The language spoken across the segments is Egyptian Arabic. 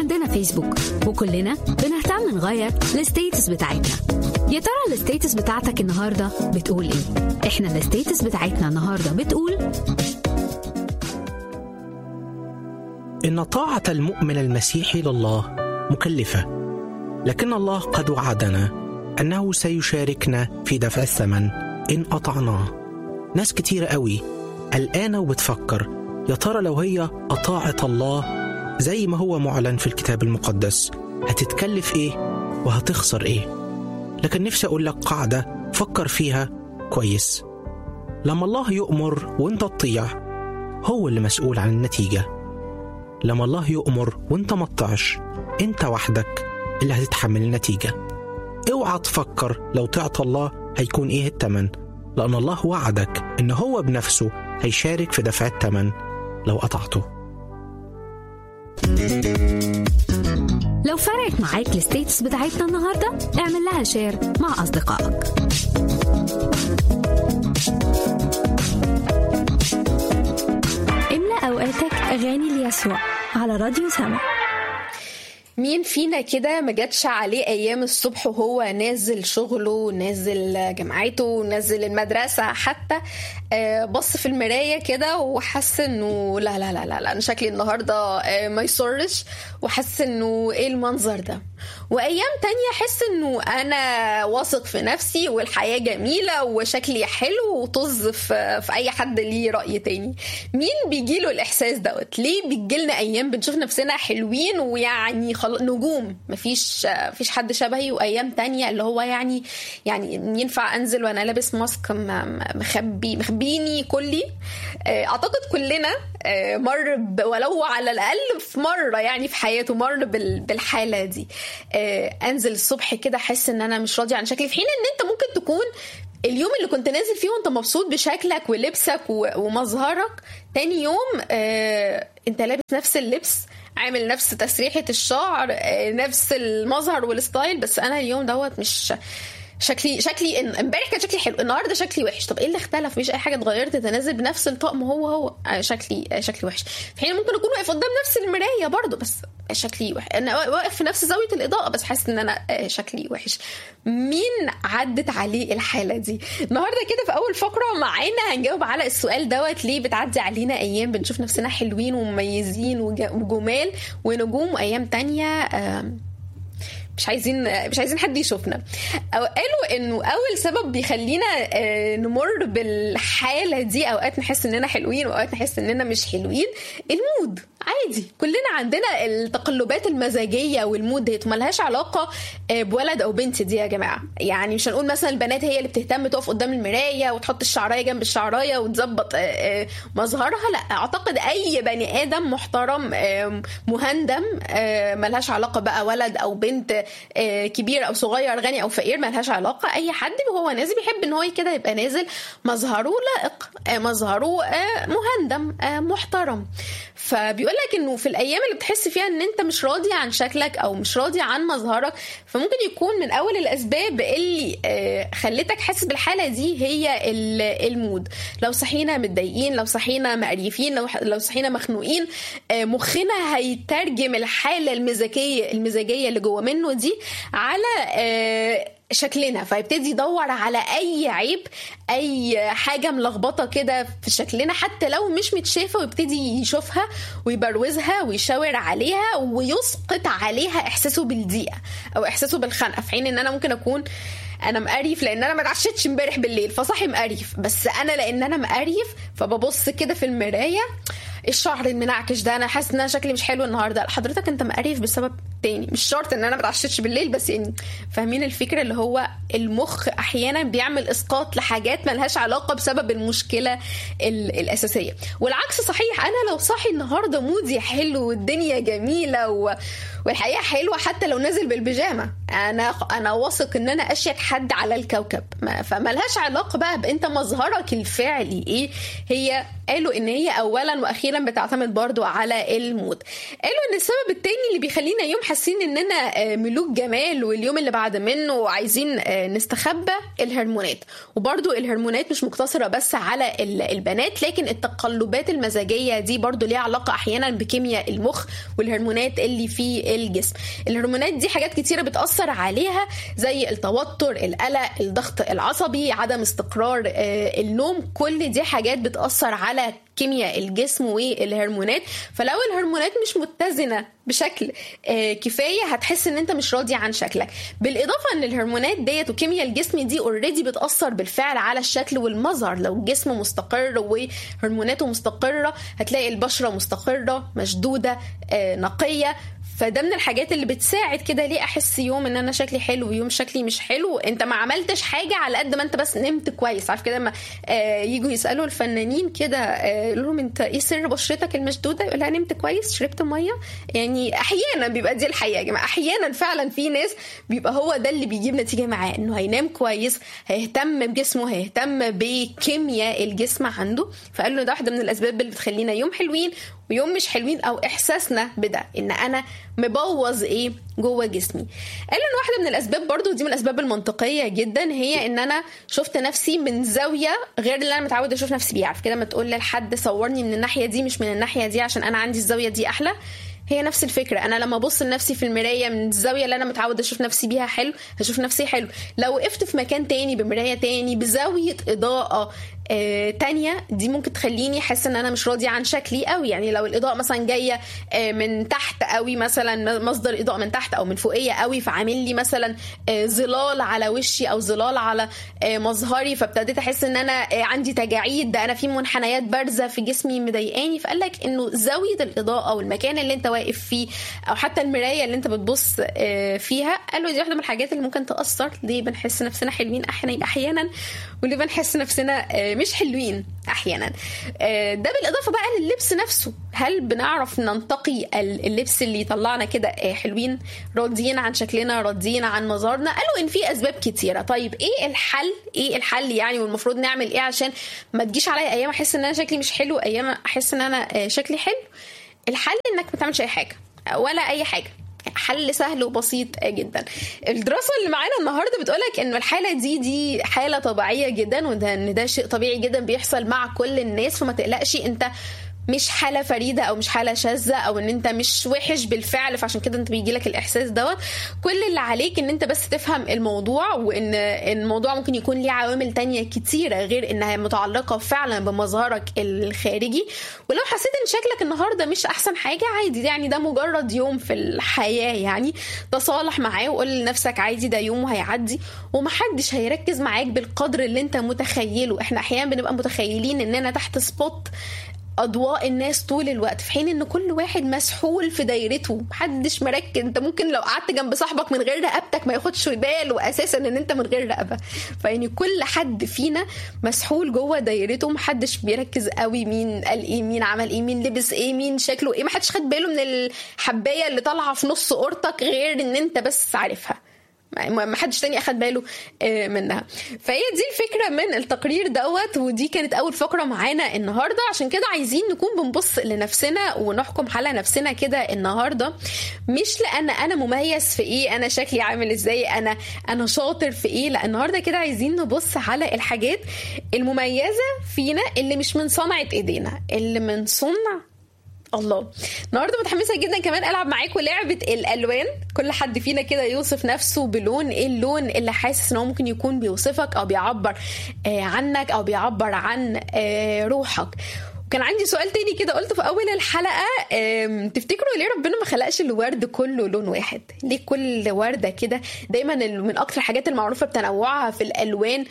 عندنا فيسبوك وكلنا بنهتم نغير الستيتس بتاعتنا يا ترى الستيتس بتاعتك النهارده بتقول ايه احنا الستيتس بتاعتنا النهارده بتقول إن طاعة المؤمن المسيحي لله مكلفة، لكن الله قد وعدنا أنه سيشاركنا في دفع الثمن إن أطعناه. ناس كتير قوي قلقانة وبتفكر يا ترى لو هي أطاعت الله زي ما هو معلن في الكتاب المقدس هتتكلف إيه وهتخسر إيه؟ لكن نفسي أقول لك قاعدة فكر فيها كويس. لما الله يؤمر وأنت تطيع هو اللي مسؤول عن النتيجه لما الله يؤمر وانت ما تطعش انت وحدك اللي هتتحمل النتيجة اوعى تفكر لو طعت الله هيكون ايه التمن لأن الله وعدك ان هو بنفسه هيشارك في دفع التمن لو قطعته لو فرقت معاك الستيتس بتاعتنا النهارده اعمل لها شير مع اصدقائك املأ أوقاتك أغاني ليسوع على راديو سما مين فينا كده ما جاتش عليه ايام الصبح وهو نازل شغله نازل جامعته نازل المدرسه حتى آه، بص في المرايه كده وحس انه لا لا لا لا, لا انا شكلي النهارده آه، ما يسرش وحس انه ايه المنظر ده وايام تانية احس انه انا واثق في نفسي والحياه جميله وشكلي حلو وطز في, في اي حد ليه راي تاني مين بيجيله الاحساس دوت ليه بيجيلنا ايام بنشوف نفسنا حلوين ويعني خلاص نجوم مفيش مفيش حد شبهي وايام تانية اللي هو يعني يعني ينفع انزل وانا لابس ماسك م- م- مخبي مخبيني كلي آه، اعتقد كلنا آه، مر ب- ولو على الاقل في مره يعني في حياته مر بال- بالحاله دي آه، انزل الصبح كده احس ان انا مش راضيه عن شكلي في حين ان انت ممكن تكون اليوم اللي كنت نازل فيه وانت مبسوط بشكلك ولبسك و- ومظهرك تاني يوم آه، انت لابس نفس اللبس عامل نفس تسريحة الشعر آه، نفس المظهر والستايل بس انا اليوم دوت مش شكلي شكلي إن- امبارح كان شكلي حلو النهارده شكلي وحش طب ايه اللي اختلف مفيش اي حاجه اتغيرت تنازل بنفس الطقم هو هو آه، شكلي آه، شكلي وحش في حين ممكن اكون واقف قدام نفس المرايه برضو بس شكلي وحش انا واقف في نفس زاويه الاضاءه بس حاسس ان انا آه، شكلي وحش مين عدت عليه الحاله دي النهارده كده في اول فقره معانا هنجاوب على السؤال دوت ليه بتعدي علينا ايام بنشوف نفسنا حلوين ومميزين وج- وجمال ونجوم وايام تانية آم، مش عايزين مش عايزين حد يشوفنا أو قالوا انه اول سبب بيخلينا آه، نمر بالحاله دي اوقات نحس اننا حلوين واوقات نحس اننا مش حلوين المود عادي كلنا عندنا التقلبات المزاجيه والمود ديت ملهاش علاقه آه، بولد او بنت دي يا جماعه يعني مش هنقول مثلا البنات هي اللي بتهتم تقف قدام المرايه وتحط الشعرايه جنب الشعرايه وتظبط آه، آه، مظهرها لا اعتقد اي بني ادم محترم آه، مهندم آه، ملهاش علاقه بقى ولد او بنت آه، كبير او صغير غني او فقير ملهاش علاقه اي حد وهو نازل بيحب ان هو كده يبقى نازل مظهره لائق آه، مظهره آه، مهندم آه، محترم فبيقول لك انه في الايام اللي بتحس فيها ان انت مش راضي عن شكلك او مش راضي عن مظهرك فممكن يكون من اول الاسباب اللي آه، خلتك حاسس بالحاله دي هي ال- المود لو صحينا متضايقين لو صحينا مقريفين لو لو صحينا مخنوقين آه، مخنا هيترجم الحاله المزاجيه المزاجيه اللي جوه منه دي على آه، شكلنا فيبتدي يدور على اي عيب اي حاجه ملخبطه كده في شكلنا حتى لو مش متشافه ويبتدي يشوفها ويبروزها ويشاور عليها ويسقط عليها احساسه بالضيقه او احساسه بالخنقه في حين ان انا ممكن اكون انا مقريف لان انا ما اتعشتش امبارح بالليل فصاحي مقريف بس انا لان انا مقريف فببص كده في المرايه الشعر المنعكش ده انا حاسس ان انا شكلي مش حلو النهارده حضرتك انت مقريف بسبب تاني مش شرط ان انا ما اتعشتش بالليل بس يعني فاهمين الفكره اللي هو المخ احيانا بيعمل اسقاط لحاجات ملهاش علاقه بسبب المشكله ال- الاساسيه والعكس صحيح انا لو صاحي النهارده مودي حلو والدنيا جميله و... والحقيقه حلوه حتى لو نازل بالبيجامه انا انا واثق ان انا اشيك حد على الكوكب ما فملهاش علاقه بقى بانت مظهرك الفعلي ايه هي قالوا ان هي اولا واخيرا بتعتمد برضو على المود قالوا ان السبب التاني اللي بيخلينا يوم حاسين اننا ملوك جمال واليوم اللي بعد منه عايزين نستخبى الهرمونات وبرضو الهرمونات مش مقتصره بس على البنات لكن التقلبات المزاجيه دي برضو ليها علاقه احيانا بكيمياء المخ والهرمونات اللي في الجسم الهرمونات دي حاجات كتيره بتاثر عليها زي التوتر القلق الضغط العصبي عدم استقرار النوم كل دي حاجات بتاثر على كيمياء الجسم والهرمونات فلو الهرمونات مش متزنه بشكل كفايه هتحس ان انت مش راضي عن شكلك بالاضافه ان الهرمونات ديت وكيمياء الجسم دي اوريدي بتاثر بالفعل على الشكل والمظهر لو الجسم مستقر وهرموناته مستقره هتلاقي البشره مستقره مشدوده نقيه فده من الحاجات اللي بتساعد كده ليه احس يوم ان انا شكلي حلو ويوم شكلي مش حلو انت ما عملتش حاجه على قد ما انت بس نمت كويس عارف كده لما آه يجوا يسالوا الفنانين كده آه يقول لهم انت ايه سر بشرتك المشدوده يقول لها نمت كويس شربت ميه يعني احيانا بيبقى دي الحقيقه يا جماعه احيانا فعلا في ناس بيبقى هو ده اللي بيجيب نتيجه معاه انه هينام كويس هيهتم بجسمه هيهتم بكيمياء الجسم عنده فقال له ده واحده من الاسباب اللي بتخلينا يوم حلوين ويوم مش حلوين او احساسنا بده ان انا مبوظ ايه جوه جسمي قال ان واحده من الاسباب برضو دي من الاسباب المنطقيه جدا هي ان انا شفت نفسي من زاويه غير اللي انا متعوده اشوف نفسي بيها عارف كده ما تقول لحد صورني من الناحيه دي مش من الناحيه دي عشان انا عندي الزاويه دي احلى هي نفس الفكره انا لما ابص لنفسي في المرايه من الزاويه اللي انا متعود اشوف نفسي بيها حلو هشوف نفسي حلو لو وقفت في مكان تاني بمرايه تاني بزاويه اضاءه آه تانية دي ممكن تخليني احس ان انا مش راضيه عن شكلي قوي يعني لو الاضاءه مثلا جايه آه من تحت قوي مثلا مصدر اضاءه من تحت او من فوقيه قوي فعامل لي مثلا آه ظلال على وشي او ظلال على آه مظهري فابتديت احس ان انا آه عندي تجاعيد ده انا في منحنيات بارزه في جسمي مضايقاني فقال لك انه زاويه الاضاءه والمكان اللي انت واقف فيه او حتى المرايه اللي انت بتبص آه فيها قالوا دي واحده من الحاجات اللي ممكن تاثر ليه بنحس نفسنا حلوين احيانا احيانا وليه بنحس نفسنا آه مش حلوين احيانا ده بالاضافه بقى لللبس نفسه هل بنعرف ننتقي اللبس اللي يطلعنا كده حلوين راضيين عن شكلنا راضيين عن مظهرنا قالوا ان في اسباب كتيره طيب ايه الحل ايه الحل يعني والمفروض نعمل ايه عشان ما تجيش عليا ايام احس ان انا شكلي مش حلو ايام احس ان انا شكلي حلو الحل انك ما تعملش اي حاجه ولا اي حاجه حل سهل وبسيط جدا الدراسة اللي معانا النهاردة بتقولك انه الحالة دي دي حالة طبيعية جدا وده ان ده شيء طبيعي جدا بيحصل مع كل الناس فما تقلقش انت مش حاله فريده او مش حاله شاذه او ان انت مش وحش بالفعل فعشان كده انت بيجي لك الاحساس دوت كل اللي عليك ان انت بس تفهم الموضوع وان الموضوع ممكن يكون ليه عوامل تانية كتيره غير انها متعلقه فعلا بمظهرك الخارجي ولو حسيت ان شكلك النهارده مش احسن حاجه عادي يعني ده مجرد يوم في الحياه يعني تصالح معاه وقول لنفسك عادي ده يوم وهيعدي ومحدش هيركز معاك بالقدر اللي انت متخيله احنا احيانا بنبقى متخيلين اننا تحت سبوت اضواء الناس طول الوقت في حين ان كل واحد مسحول في دايرته محدش مركز انت ممكن لو قعدت جنب صاحبك من غير رقبتك ما ياخدش باله اساسا ان انت من غير رقبه فيعني كل حد فينا مسحول جوه دايرته محدش بيركز قوي مين قال ايه مين عمل ايه مين لبس ايه مين شكله ايه محدش خد باله من الحبايه اللي طالعه في نص قورتك غير ان انت بس عارفها ما حدش تاني اخد باله منها فهي دي الفكره من التقرير دوت ودي كانت اول فقره معانا النهارده عشان كده عايزين نكون بنبص لنفسنا ونحكم على نفسنا كده النهارده مش لان انا مميز في ايه انا شكلي عامل ازاي انا انا شاطر في ايه لا النهارده كده عايزين نبص على الحاجات المميزه فينا اللي مش من صنعه ايدينا اللي من صنع الله النهارده متحمسه جدا كمان العب معاكم لعبه الالوان كل حد فينا كده يوصف نفسه بلون ايه اللون اللي حاسس ان هو ممكن يكون بيوصفك او بيعبر آه عنك او بيعبر عن آه روحك كان عندي سؤال تاني كده قلته في اول الحلقه تفتكروا ليه ربنا ما خلقش الورد كله لون واحد ليه كل ورده كده دايما من اكتر الحاجات المعروفه بتنوعها في الالوان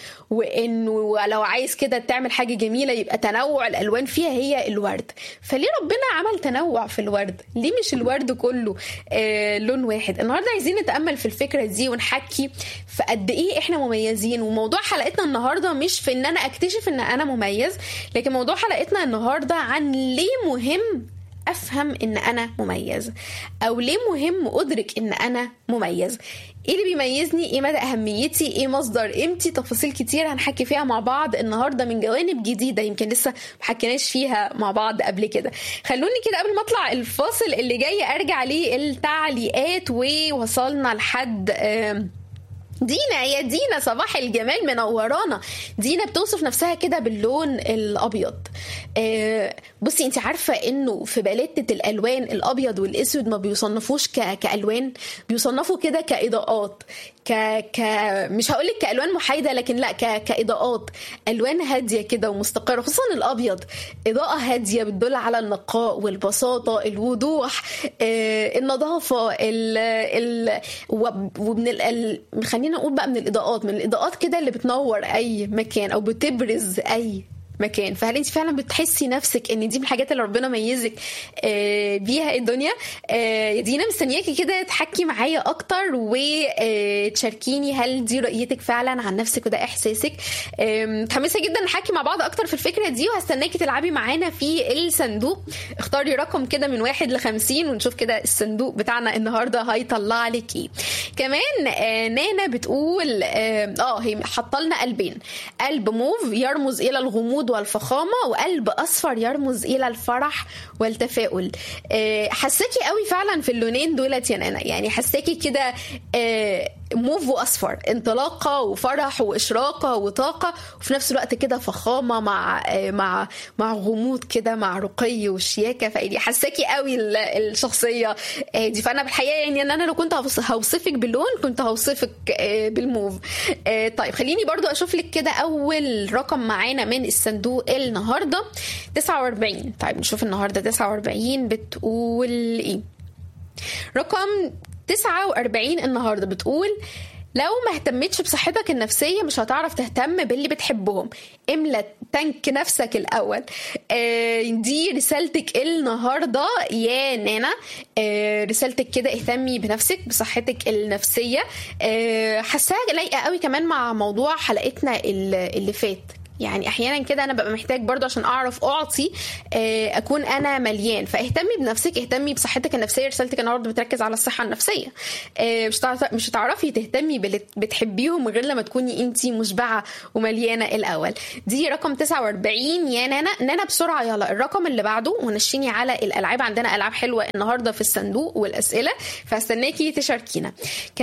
وانه لو عايز كده تعمل حاجه جميله يبقى تنوع الالوان فيها هي الورد فليه ربنا عمل تنوع في الورد ليه مش الورد كله آه لون واحد النهارده عايزين نتامل في الفكره دي ونحكي في قد ايه احنا مميزين وموضوع حلقتنا النهارده مش في ان انا اكتشف ان انا مميز لكن موضوع حلقتنا النهارده النهارده عن ليه مهم افهم ان انا مميز او ليه مهم ادرك ان انا مميز ايه اللي بيميزني ايه مدى اهميتي ايه مصدر قيمتي تفاصيل كتير هنحكي فيها مع بعض النهارده من جوانب جديده يمكن لسه ما حكيناش فيها مع بعض قبل كده خلوني كده قبل ما اطلع الفاصل اللي جاي ارجع للتعليقات ووصلنا لحد آم دينا يا دينا صباح الجمال منورانا دينا بتوصف نفسها كده باللون الابيض آه بصي انت عارفه انه في باليتة الالوان الابيض والاسود ما بيصنفوش ك... كالوان بيصنفوا كده كاضاءات ك... ك مش هقول لك كالوان محايده لكن لا ك... كاضاءات الوان هاديه كده ومستقره خصوصا الابيض اضاءه هاديه بتدل على النقاء والبساطه الوضوح آه النظافه ال... ال... ومن ال... خلينا نقول بقى من الاضاءات من الاضاءات كده اللي بتنور اي مكان او بتبرز اي مكان فهل انت فعلا بتحسي نفسك ان دي من الحاجات اللي ربنا ميزك بيها الدنيا يا دينا مستنياكي كده تحكي معايا اكتر وتشاركيني هل دي رؤيتك فعلا عن نفسك وده احساسك متحمسه جدا نحكي مع بعض اكتر في الفكره دي وهستناكي تلعبي معانا في الصندوق اختاري رقم كده من واحد لخمسين ونشوف كده الصندوق بتاعنا النهارده هيطلع لك ايه كمان نانا بتقول اه هي حاطه لنا قلبين قلب موف يرمز الى الغموض والفخامه وقلب اصفر يرمز الى الفرح والتفاؤل حساكي قوي فعلا في اللونين دولت يا نانا يعني حساكي كده موف واصفر انطلاقه وفرح واشراقه وطاقه وفي نفس الوقت كده فخامه مع مع مع غموض كده مع رقي وشياكه فيعني حساكي قوي الشخصيه دي فانا بالحقيقه يعني ان انا لو كنت هوصفك باللون كنت هوصفك بالموف طيب خليني برضو اشوف لك كده اول رقم معانا من الصندوق النهارده 49 طيب نشوف النهارده 49 بتقول ايه رقم 49 النهارده بتقول لو ما اهتمتش بصحتك النفسية مش هتعرف تهتم باللي بتحبهم املى تانك نفسك الأول آه دي رسالتك النهاردة يا نانا آه رسالتك كده اهتمي بنفسك بصحتك النفسية آه حاساها لايقة قوي كمان مع موضوع حلقتنا اللي فات يعني احيانا كده انا ببقى محتاج برضو عشان اعرف اعطي اكون انا مليان فاهتمي بنفسك اهتمي بصحتك النفسيه رسالتك النهارده بتركز على الصحه النفسيه مش مش هتعرفي تهتمي باللي بتحبيهم غير لما تكوني انت مشبعه ومليانه الاول دي رقم 49 يا نانا نانا بسرعه يلا الرقم اللي بعده ونشيني على الالعاب عندنا العاب حلوه النهارده في الصندوق والاسئله فاستناكي تشاركينا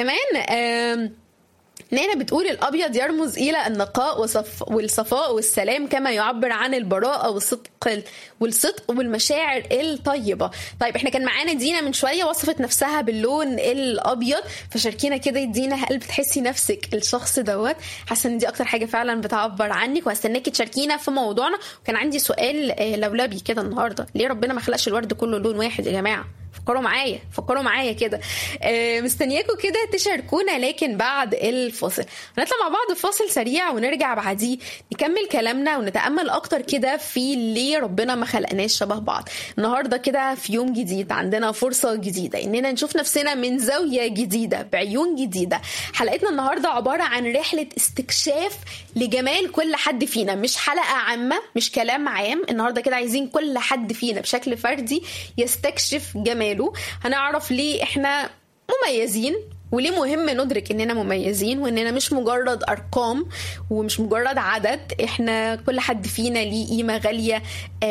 كمان نانا بتقول الابيض يرمز الى النقاء وصف والصفاء والسلام كما يعبر عن البراءه والصدق والصدق والمشاعر الطيبه طيب احنا كان معانا دينا من شويه وصفت نفسها باللون الابيض فشاركينا كده دينا هل بتحسي نفسك الشخص دوت حاسه ان دي اكتر حاجه فعلا بتعبر عنك وهستناكي تشاركينا في موضوعنا وكان عندي سؤال لولبي كده النهارده ليه ربنا ما خلقش الورد كله لون واحد يا جماعه فكروا معايا فكروا معايا كده آه مستنياكم كده تشاركونا لكن بعد الفاصل هنطلع مع بعض فاصل سريع ونرجع بعديه نكمل كلامنا ونتامل اكتر كده في ليه ربنا ما خلقناش شبه بعض النهارده كده في يوم جديد عندنا فرصه جديده اننا نشوف نفسنا من زاويه جديده بعيون جديده حلقتنا النهارده عباره عن رحله استكشاف لجمال كل حد فينا مش حلقه عامه مش كلام عام النهارده كده عايزين كل حد فينا بشكل فردي يستكشف جماله هنعرف ليه احنا مميزين وليه مهم ندرك اننا مميزين واننا مش مجرد ارقام ومش مجرد عدد احنا كل حد فينا ليه قيمه غاليه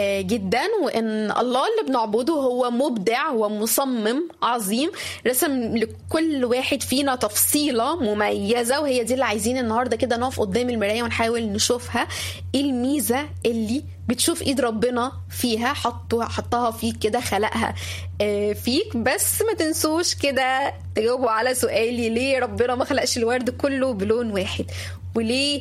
جدا وان الله اللي بنعبده هو مبدع ومصمم عظيم رسم لكل واحد فينا تفصيله مميزه وهي دي اللي عايزين النهارده كده نقف قدام المرايه ونحاول نشوفها ايه الميزه اللي بتشوف ايد ربنا فيها حطها حطها فيك كده خلقها فيك بس ما تنسوش كده تجاوبوا على سؤالي ليه ربنا ما خلقش الورد كله بلون واحد وليه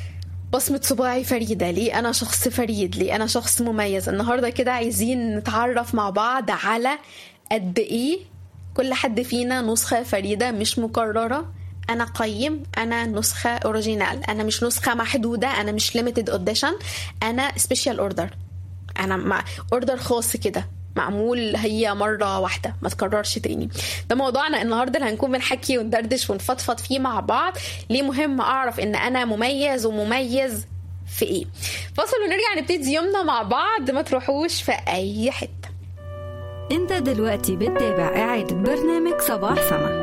بصمة صباعي فريدة ليه أنا شخص فريد ليه أنا شخص مميز النهاردة كده عايزين نتعرف مع بعض على قد إيه كل حد فينا نسخة فريدة مش مكررة انا قيم انا نسخه اوريجينال انا مش نسخه محدوده انا مش ليميتد اوديشن انا سبيشال اوردر انا مع اوردر خاص كده معمول هي مرة واحدة ما تكررش تاني ده موضوعنا النهاردة اللي هنكون بنحكي وندردش ونفضفض فيه مع بعض ليه مهم أعرف إن أنا مميز ومميز في إيه فاصل ونرجع نبتدي يومنا مع بعض ما تروحوش في أي حتة انت دلوقتي بتتابع إعادة برنامج صباح سما